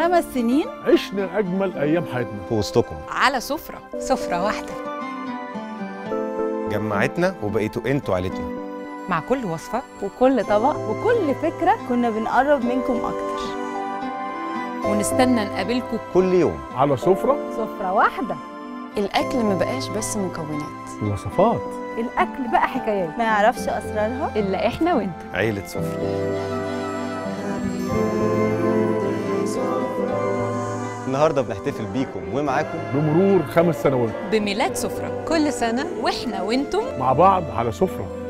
خمس سنين عشنا أجمل أيام حياتنا في وسطكم على سفرة سفرة واحدة جمعتنا وبقيتوا انتوا عيلتنا مع كل وصفة وكل طبق وكل فكرة كنا بنقرب منكم أكتر ونستنى نقابلكم كل يوم على سفرة سفرة واحدة الأكل ما بقاش بس مكونات وصفات الأكل بقى حكايات ما يعرفش أسرارها إلا إحنا وإنت عيلة سفرة النهارده بنحتفل بيكم ومعاكم بمرور خمس سنوات بميلاد سفرة كل سنة واحنا وانتم مع بعض على سفرة